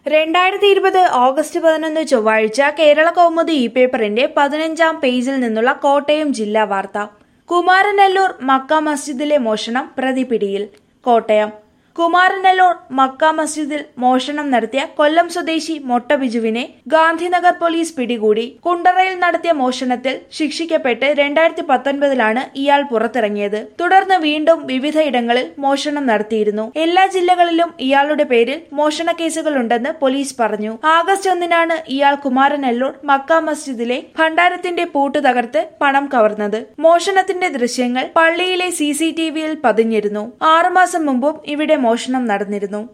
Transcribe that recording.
രണ്ടായിരത്തി ഇരുപത് ഓഗസ്റ്റ് പതിനൊന്ന് ചൊവ്വാഴ്ച കേരള കൗമുദി ഇ പേപ്പറിന്റെ പതിനഞ്ചാം പേജിൽ നിന്നുള്ള കോട്ടയം ജില്ലാ വാർത്ത കുമാരനെല്ലൂർ മക്ക മസ്ജിദിലെ മോഷണം പ്രതി പിടിയിൽ കോട്ടയം കുമാരനെല്ലൂർ മക്ക മസ്ജിദിൽ മോഷണം നടത്തിയ കൊല്ലം സ്വദേശി മൊട്ട ബിജുവിനെ ഗാന്ധിനഗർ പോലീസ് പിടികൂടി കുണ്ടറയിൽ നടത്തിയ മോഷണത്തിൽ ശിക്ഷിക്കപ്പെട്ട് രണ്ടായിരത്തി പത്തൊൻപതിലാണ് ഇയാൾ പുറത്തിറങ്ങിയത് തുടർന്ന് വീണ്ടും വിവിധയിടങ്ങളിൽ മോഷണം നടത്തിയിരുന്നു എല്ലാ ജില്ലകളിലും ഇയാളുടെ പേരിൽ മോഷണ കേസുകളുണ്ടെന്ന് പോലീസ് പറഞ്ഞു ആഗസ്റ്റ് ഒന്നിനാണ് ഇയാൾ കുമാരനെല്ലൂർ മക്ക മസ്ജിദിലെ ഭണ്ഡാരത്തിന്റെ പൂട്ട് തകർത്ത് പണം കവർന്നത് മോഷണത്തിന്റെ ദൃശ്യങ്ങൾ പള്ളിയിലെ സി സി ടി വിയിൽ പതിഞ്ഞിരുന്നു ആറുമാസം മുമ്പും ഇവിടെ മോഷണം നടന്നിരുന്നു